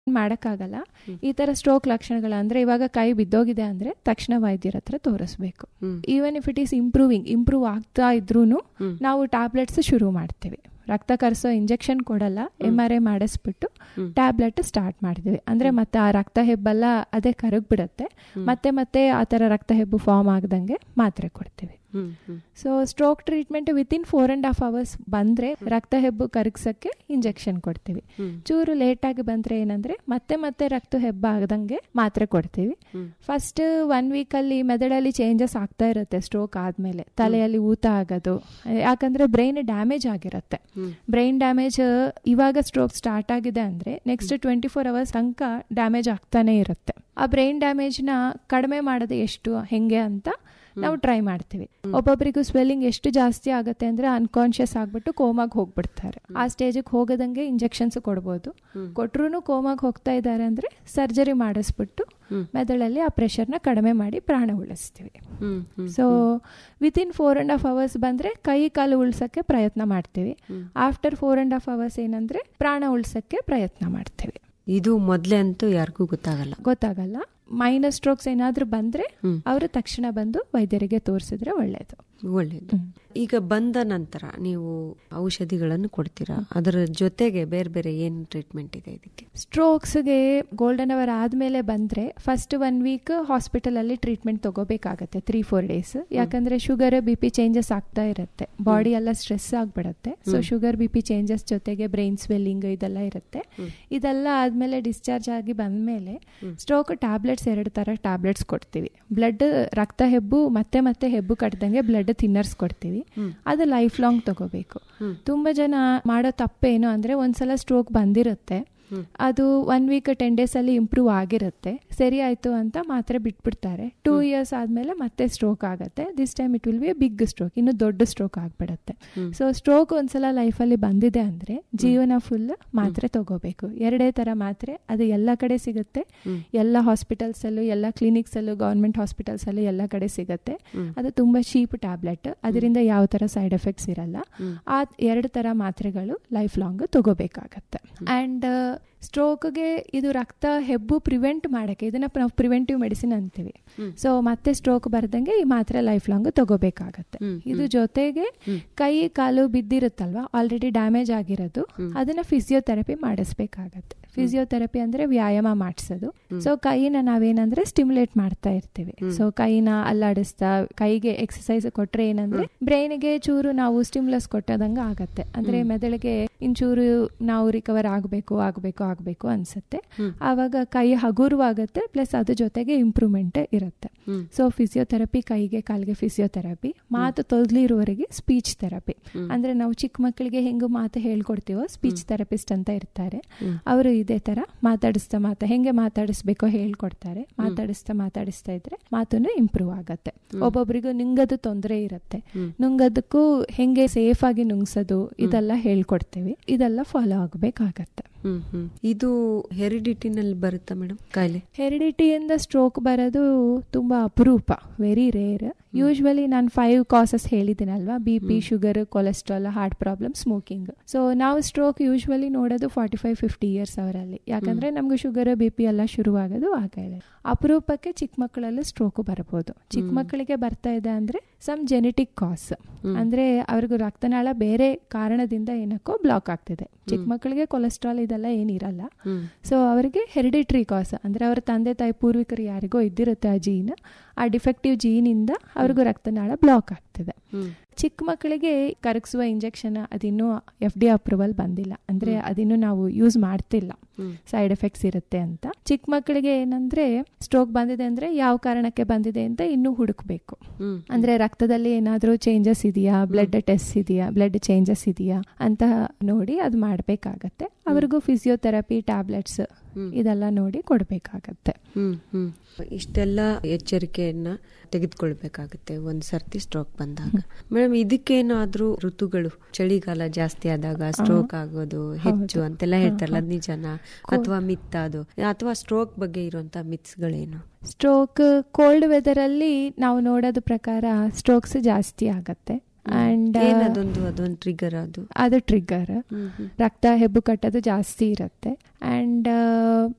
ಮಾಡೋಕ್ಕಾಗಲ್ಲ ಈ ತರ ಸ್ಟ್ರೋಕ್ ಲಕ್ಷಣಗಳ ಅಂದ್ರೆ ಇವಾಗ ಕೈ ಬಿದ್ದೋಗಿದೆ ಅಂದ್ರೆ ತಕ್ಷಣ ವೈದ್ಯರ ಹತ್ರ ತೋರಿಸ್ಬೇಕು hmm. Even if it is improving improve ಆಗ್ತಾ ಇದ್ರೂ ಹ್ಮ್. ನಾವು ಟ್ಯಾಬ್ಲೆಟ್ಸ್ ಶುರು ಮಾಡ್ತೀವಿ ರಕ್ತ ಕರೆಸೋ ಇಂಜೆಕ್ಷನ್ ಕೊಡಲ್ಲ ಎಮ್ ಆರ್ ಐ ಮಾಡಿಸ್ಬಿಟ್ಟು ಹ್ಮ್. ಟ್ಯಾಬ್ಲೆಟ್ ಸ್ಟಾರ್ಟ್ ಮಾಡ್ತೀವಿ ಅಂದ್ರೆ ಮತ್ತೆ ಆ ರಕ್ತ ಹೆಬ್ಬೆಲ್ಲ ಅದೇ ಕರಗ್ಬಿಡತ್ತೆ ಹ್ಮ್. ಮತ್ತೆ ಮತ್ತೆ ಆ ತರ ರಕ್ತ ಹೆಬ್ಬು ಫಾರ್ಮ್ ಆಗದಂಗೆ ಮಾತ್ರೆ ಕೊಡ್ತೀವಿ hmm hmm so stroke treatment within four and half hours ಬಂದ್ರೆ ರಕ್ತ ಹೆಬ್ಬು ಕರಗ್ಸಕ್ಕೆ ಇಂಜೆಕ್ಷನ್ ಕೊಡ್ತೀವಿ ಹ್ಮ್. ಚೂರು ಲೇಟ್ ಆಗಿ ಬಂದ್ರೆ ಏನಂದ್ರೆ ಮತ್ತೆ ಮತ್ತೆ ರಕ್ತ ಹೆಬ್ಬ ಆಗದಂಗೆ ಮಾತ್ರೆ ಕೊಡ್ತೀವಿ ಹ್ಮ್. ಫಸ್ಟ್ ಒನ್ ವೀಕ್ ಅಲ್ಲಿ ಮೆದಡಲ್ಲಿ ಚೇಂಜಸ್ ಆಗ್ತಾ ಇರುತ್ತೆ ಸ್ಟ್ರೋಕ್ ಆದ್ಮೇಲೆ ತಲೆಯಲ್ಲಿ ಊತ ಆಗೋದು ಯಾಕಂದ್ರೆ ಬ್ರೈನ್ ಡ್ಯಾಮೇಜ್ ಆಗಿರುತ್ತೆ ಹ್ಮ್. ಬ್ರೈನ್ ಡ್ಯಾಮೇಜ್ ಇವಾಗ ಸ್ಟ್ರೋಕ್ ಸ್ಟಾರ್ಟ್ ಆಗಿದೆ ಅಂದ್ರೆ ನೆಕ್ಸ್ಟ್ ಟ್ವೆಂಟಿ ಫೋರ್ ಅವರ್ಸ್ ತನಕ ಡ್ಯಾಮೇಜ್ ಆಗ್ತಾನೆ ಇರುತ್ತೆ ಆ ಬ್ರೈನ್ ಡ್ಯಾಮೇಜ್ ನ ಕಡಿಮೆ ಮಾಡೋದು ಎಷ್ಟು ಹೆಂಗೆ ಅಂತ ನಾವು ಟ್ರೈ ಮಾಡ್ತೀವಿ ಒಬ್ಬೊಬ್ಬರಿಗೂ ಸ್ವೆಲ್ಲಿಂಗ್ ಎಷ್ಟು ಜಾಸ್ತಿ ಆಗುತ್ತೆ ಅಂದ್ರೆ ಅನ್ಕಾನ್ಶಿಯಸ್ ಆಗ್ಬಿಟ್ಟು ಕೋಮಾಗ್ ಹೋಗ್ಬಿಡ್ತಾರೆ ಆ ಸ್ಟೇಜಿಗೆ ಹೋಗದಂಗೆ ಇಂಜೆಕ್ಷನ್ಸ್ ಕೊಡ್ಬೋದು ಹ್ಮ್. ಕೊಟ್ರು ಕೋಮಾಗ್ ಹೋಗ್ತಾ ಇದ್ದಾರೆ ಅಂದ್ರೆ ಸರ್ಜರಿ ಮಾಡಿಸ್ಬಿಟ್ಟು ಹ್ಮ್. ಮೆದುಳಲ್ಲಿ ಆ ಪ್ರೆಷರ್ನ ಕಡಿಮೆ ಮಾಡಿ ಪ್ರಾಣ ಉಳಿಸ್ತೀವಿ hmm hmm so within four and half hours ಬಂದ್ರೆ ಕೈ ಕಾಲು ಉಳ್ಸಕ್ಕೆ ಪ್ರಯತ್ನ ಮಾಡ್ತೀವಿ hmm. After four and half hours ಏನಂದ್ರೆ ಪ್ರಾಣ ಉಳ್ಸಕ್ಕೆ ಪ್ರಯತ್ನ ಮಾಡ್ತೀವಿ ಇದು ಮೊದ್ಲೇ ಅಂತೂ ಯಾರಿಗೂ ಗೊತ್ತಾಗಲ್ಲ ಗೊತ್ತಾಗಲ್ಲ ಮೈನಸ್ ಸ್ಟ್ರೋಕ್ಸ್ ಏನಾದ್ರೂ ಬಂದ್ರೆ ಹ್ಮ್. ಅವರು ತಕ್ಷಣ ಬಂದು ವೈದ್ಯರಿಗೆ ತೋರಿಸಿದ್ರೆ ಒಳ್ಳೇದು ಒಳ್ಳೇದು ಈಗ ಬಂದ ನಂತರ ನೀವು ಔಷಧಿಗಳನ್ನು ಕೊಡ್ತೀರಾ ಅದರ ಜೊತೆಗೆ ಬೇರೆ ಬೇರೆ ಏನ್ ಟ್ರೀಟ್ಮೆಂಟ್ ಇದೆ ಇದಕ್ಕೆ ಸ್ಟ್ರೋಕ್ಸ್ಗೆ ಗೋಲ್ಡನ್ ಅವರ್ ಆದ್ಮೇಲೆ ಬಂದ್ರೆ ಫಸ್ಟ್ ಒನ್ ವೀಕ್ ಹಾಸ್ಪಿಟಲ್ ಅಲ್ಲಿ ಟ್ರೀಟ್ಮೆಂಟ್ ತಗೋಬೇಕಾಗತ್ತೆ ತ್ರೀ ಫೋರ್ ಡೇಸ್ ಯಾಕಂದ್ರೆ ಶುಗರ್ ಬಿ ಪಿ ಚೇಂಜಸ್ ಆಗ್ತಾ ಇರುತ್ತೆ ಬಾಡಿ ಎಲ್ಲ ಸ್ಟ್ರೆಸ್ ಆಗ್ಬಿಡತ್ತೆ so sugar B P changes ಜೊತೆಗೆ ಬ್ರೈನ್ ಸ್ವೆಲ್ಲಿಂಗ್ ಇದೆಲ್ಲ ಇರುತ್ತೆ ಇದೆಲ್ಲ ಆದ್ಮೇಲೆ ಡಿಸ್ಚಾರ್ಜ್ ಆಗಿ ಬಂದ್ಮೇಲೆ ಸ್ಟ್ರೋಕ್ ಟ್ಯಾಬ್ಲೆಟ್ಸ್ ಎರಡು ತರ ಟ್ಯಾಬ್ಲೆಟ್ಸ್ ಕೊಡ್ತೀವಿ ಬ್ಲಡ್ ರಕ್ತ ಹೆಬ್ಬು ಮತ್ತೆ ಮತ್ತೆ ಹೆಬ್ಬು ಕಟ್ಟದಂಗೆ ಬ್ಲಡ್ ಥಿನ್ನರ್ಸ್ ಕೊಡ್ತೀವಿ ಅದು ಲೈಫ್ ಲಾಂಗ್ ತಗೋಬೇಕು ತುಂಬಾ ಜನ ಮಾಡೋ ತಪ್ಪೇನು ಅಂದ್ರೆ ಒಂದ್ಸಲ ಸ್ಟ್ರೋಕ್ ಬಂದಿರುತ್ತೆ ಅದು ಒನ್ ವೀಕ್ ಟೆನ್ ಡೇಸ್ ಅಲ್ಲಿ ಇಂಪ್ರೂವ್ ಆಗಿರುತ್ತೆ ಸರಿ ಆಯ್ತು ಅಂತ ಮಾತ್ರೆ ಬಿಟ್ಬಿಡ್ತಾರೆ ಟೂ ಇಯರ್ಸ್ ಆದ್ಮೇಲೆ ಮತ್ತೆ ಸ್ಟ್ರೋಕ್ ಆಗುತ್ತೆ this time it will be big stroke ಇನ್ನು ದೊಡ್ಡ ಸ್ಟ್ರೋಕ್ ಆಗ್ಬಿಡುತ್ತೆ ಸೊ ಸ್ಟ್ರೋಕ್ ಒಂದ್ಸಲ ಲೈಫಲ್ಲಿ ಬಂದಿದೆ ಅಂದ್ರೆ ಜೀವನ ಫುಲ್ ಮಾತ್ರೆ ತಗೋಬೇಕು ಎರಡೇ ತರ ಮಾತ್ರೆ ಅದು ಎಲ್ಲ ಕಡೆ ಸಿಗುತ್ತೆ ಎಲ್ಲ ಹಾಸ್ಪಿಟಲ್ಸ್ ಅಲ್ಲೂ ಎಲ್ಲ ಕ್ಲಿನಿಕ್ಸ್ ಅಲ್ಲೂ ಗೌರ್ಮೆಂಟ್ ಹಾಸ್ಪಿಟಲ್ಸ್ ಅಲ್ಲೂ ಎಲ್ಲ ಕಡೆ ಸಿಗುತ್ತೆ ಅದು ತುಂಬಾ ಚೀಪ್ ಟ್ಯಾಬ್ಲೆಟ್ ಅದರಿಂದ ಯಾವ ತರ ಸೈಡ್ ಎಫೆಕ್ಟ್ಸ್ ಇರಲ್ಲ ಆ ಎರಡು ತರ ಮಾತ್ರೆಗಳು ಲೈಫ್ ಲಾಂಗ್ ತಗೋಬೇಕಾಗತ್ತೆ ಅಂಡ್ ಸ್ಟ್ರೋಕ್ಗೆ ಇದು ರಕ್ತ ಹೆಬ್ಬು ಪ್ರಿವೆಂಟ್ ಮಾಡಕ್ಕೆ ಇದನ್ನ ನಾವು ಪ್ರಿವೆಂಟಿವ್ ಮೆಡಿಸಿನ್ ಅಂತೀವಿ ಸೊ ಮತ್ತೆ ಸ್ಟ್ರೋಕ್ ಬರ್ದಂಗೆ ಈ ಮಾತ್ರೆ ಲೈಫ್ ಲಾಂಗ್ ತಗೋಬೇಕಾಗತ್ತೆ ಇದು ಜೊತೆಗೆ ಕೈ ಕಾಲು ಬಿದ್ದಿರುತ್ತಲ್ವಾ ಆಲ್ರೆಡಿ ಡ್ಯಾಮೇಜ್ ಆಗಿರೋದು ಅದನ್ನ ಫಿಸಿಯೋಥೆರಪಿ ಮಾಡಿಸ್ಬೇಕಾಗತ್ತೆ ಫಿಸಿಯೋಥೆರಪಿ ಅಂದ್ರೆ ವ್ಯಾಯಾಮ ಮಾಡಿಸೋದು ಸೊ ಕೈನ ನಾವೇನಂದ್ರೆ ಸ್ಟಿಮ್ಯುಲೇಟ್ ಮಾಡ್ತಾ ಇರ್ತೀವಿ ಸೊ ಕೈನ ಅಲ್ಲಾಡಿಸ್ತಾ ಕೈಗೆ ಎಕ್ಸಸೈಸ್ ಕೊಟ್ರೆ ಏನಂದ್ರೆ ಬ್ರೈನ್ಗೆ ಚೂರು ನಾವು ಸ್ಟಿಮ್ಯುಲಸ್ ಕೊಟ್ಟದಂಗ ಆಗತ್ತೆ ಅಂದ್ರೆ ಮೆದುಳಿಗೆ ಇಂಚೂರು ನಾವು ರಿಕವರ್ ಆಗಬೇಕು ಆಗಬೇಕು ಆಗಬೇಕು ಅನ್ಸುತ್ತೆ ಆವಾಗ ಕೈ ಹಗುರವಾಗುತ್ತೆ ಪ್ಲಸ್ ಅದ್ರ ಜೊತೆಗೆ ಇಂಪ್ರೂವ್ಮೆಂಟ್ ಇರುತ್ತೆ ಸೊ ಫಿಸಿಯೋಥೆರಪಿ ಕೈಗೆ ಕಾಲಿಗೆ ಫಿಸಿಯೋಥೆರಪಿ ಮಾತು ತೊದಲಿರುವವರೆಗೆ ಸ್ಪೀಚ್ ಥೆರಪಿ ಅಂದ್ರೆ ನಾವು ಚಿಕ್ಕ ಮಕ್ಕಳಿಗೆ ಹೆಂಗು ಮಾತು ಹೇಳ್ಕೊಡ್ತೀವೋ ಸ್ಪೀಚ್ ಥೆರಪಿಸ್ಟ್ ಅಂತ ಇರ್ತಾರೆ ಅವರು ಇದೇ ತರ ಮಾತಾಡಿಸ್ತಾ ಮಾತಾ ಹೆಂಗೆ ಮಾತಾಡಿಸ್ಬೇಕೋ ಹೇಳ್ಕೊಡ್ತಾರೆ ಮಾತಾಡಿಸ್ತಾ ಮಾತಾಡಿಸ್ತಾ ಇದ್ರೆ ಮಾತುನು ಇಂಪ್ರೂವ್ ಆಗತ್ತೆ ಒಬ್ಬೊಬ್ರಿಗೂ ನುಂಗದು ತೊಂದರೆ ಇರುತ್ತೆ ನುಂಗದಕ್ಕೂ ಹೆಂಗೆ ಸೇಫ್ ಆಗಿ ನುಂಗ್ಸೋದು ಇದೆಲ್ಲ ಹೇಳ್ಕೊಡ್ತೀವಿ ಇದೆಲ್ಲ ಫಾಲೋ ಆಗ್ಬೇಕಾಗತ್ತೆ ಹ್ಮ್ ಹ್ಮ್ ಇದು ಹೆರಿಡಿಟಿನಲ್ಲಿ ಬರುತ್ತಾ ಮೇಡಮ್ ಕಾಯಿಲೆ ಹೆರಿಡಿಟಿಯಿಂದ ಸ್ಟ್ರೋಕ್ ಬರೋದು ತುಂಬಾ ಅಪರೂಪ ವೆರಿ ರೇರ್ ಯೂಶ್ವಲಿ ನಾನು ಫೈವ್ ಕಾಸಸ್ ಹೇಳಿದ್ದೀನಲ್ವಾ B P sugar cholesterol heart problem smoking so ನಾವು ಸ್ಟ್ರೋಕ್ ಯೂಶ್ವಲಿ ನೋಡೋದು ಫಾರ್ಟಿ ಫೈವ್ ಫಿಫ್ಟಿ ಇಯರ್ಸ್ ಅವರಲ್ಲಿ ಯಾಕಂದ್ರೆ ನಮ್ಗೆ ಶುಗರ್ ಬಿ ಪಿ ಎಲ್ಲ ಶುರುವಾಗೋದು ಆ ಕಾಯಿಲೆ ಅಪರೂಪಕ್ಕೆ ಚಿಕ್ಕ ಮಕ್ಕಳಲ್ಲೂ ಸ್ಟ್ರೋಕ್ ಬರಬಹುದು ಚಿಕ್ಕ ಮಕ್ಕಳಿಗೆ ಬರ್ತಾ ಇದೆ ಅಂದ್ರೆ ಸಮ್ ಜೆನೆಟಿಕ್ ಕಾಸ್ ಅಂದ್ರೆ ಅವ್ರಿಗೂ ರಕ್ತನಾಳ ಬೇರೆ ಕಾರಣದಿಂದ ಏನಕ್ಕೋ ಬ್ಲಾಕ್ ಆಗ್ತಿದೆ ಚಿಕ್ಕ ಮಕ್ಕಳಿಗೆ ಕೊಲೆಸ್ಟ್ರಾಲ್ ಇದೆಲ್ಲ ಏನಿರಲ್ಲ ಸೊ ಅವರಿಗೆ ಹೆರಿಡಿಟ್ರಿ ಕಾಸ್ ಅಂದ್ರೆ ಅವರ ತಂದೆ ತಾಯಿ ಪೂರ್ವಿಕರು ಯಾರಿಗೋ ಇದ್ದಿರುತ್ತೆ ಆ ಜೀನ್ ಆ ಡಿಫೆಕ್ಟಿವ್ ಜೀನ್ ಇಂದ ಅವ್ರಿಗೂ ರಕ್ತನಾಳ ಬ್ಲಾಕ್ ಆಗ್ತಿದೆ ಚಿಕ್ಕ ಮಕ್ಕಳಿಗೆ ಕರಗಿಸುವ ಇಂಜೆಕ್ಷನ್ ಅದಿನ್ನೂ ಎಫ್ ಡಿ ಅಪ್ರೂವಲ್ ಬಂದಿಲ್ಲ ಅಂದ್ರೆ ಅದಿನ್ನೂ ನಾವು ಯೂಸ್ ಮಾಡ್ತಿಲ್ಲ ಸೈಡ್ ಎಫೆಕ್ಟ್ಸ್ ಇರುತ್ತೆ ಅಂತ ಚಿಕ್ಕ ಮಕ್ಕಳಿಗೆ ಏನಂದ್ರೆ ಸ್ಟ್ರೋಕ್ ಬಂದಿದೆ ಅಂದ್ರೆ ಯಾವ ಕಾರಣಕ್ಕೆ ಬಂದಿದೆ ಅಂತ ಇನ್ನೂ ಹುಡುಕ್ಬೇಕು ಅಂದ್ರೆ ರಕ್ತದಲ್ಲಿ ಏನಾದ್ರೂ ಚೇಂಜಸ್ ಇದೆಯಾ ಬ್ಲಡ್ ಟೆಸ್ಟ್ ಇದೆಯಾ ಬ್ಲಡ್ ಚೇಂಜಸ್ ಇದೆಯಾ ಅಂತ ನೋಡಿ ಅದು ಮಾಡ್ಬೇಕಾಗತ್ತೆ ಅವ್ರಿಗೂ ಫಿಸಿಯೋಥೆರಪಿ ಟ್ಯಾಬ್ಲೆಟ್ಸ್ ಇದೆಲ್ಲ ನೋಡಿ ಕೊಡ್ಬೇಕಾಗತ್ತೆ ಹ್ಮ್ ಹ್ಮ್ ಇಷ್ಟೆಲ್ಲ ಎಚ್ಚರಿಕೆಯನ್ನ ತೆಗೆದುಕೊಳ್ಬೇಕಾಗುತ್ತೆ ಒಂದ್ ಸರ್ತಿ ಸ್ಟ್ರೋಕ್ ಬಂದಾಗ ಮೇಡಮ್ ಇದಕ್ಕೇನಾದ್ರೂ ಋತುಗಳು ಚಳಿಗಾಲ ಜಾಸ್ತಿ ಆದಾಗ ಸ್ಟ್ರೋಕ್ ಆಗೋದು ಹೆಚ್ಚು ಅಂತೆಲ್ಲ ಹೇಳ್ತಾರಲ್ಲ ಅದ್ ನಿಜನಾ ಅಥವಾ ಮಿತ್ ಅದು ಅಥವಾ ಸ್ಟ್ರೋಕ್ ಬಗ್ಗೆ ಇರುವಂತ ಮಿತ್ಸ್ಗಳೇನು ಸ್ಟ್ರೋಕ್ ಕೋಲ್ಡ್ ವೆದರ್ ಅಲ್ಲಿ ನಾವು ನೋಡೋದ ಪ್ರಕಾರ ಸ್ಟ್ರೋಕ್ಸ್ ಜಾಸ್ತಿ ಆಗತ್ತೆ ಅಂಡ್ ಏನದೊಂದು ಅದೊಂದು ಟ್ರಿಗರ್ ಅದು ಅದು ಟ್ರಿಗರ್ ರಕ್ತ ಹೆಬ್ಬು ಕಟ್ಟೋದು ಜಾಸ್ತಿ ಇರುತ್ತೆ ಅಂಡ್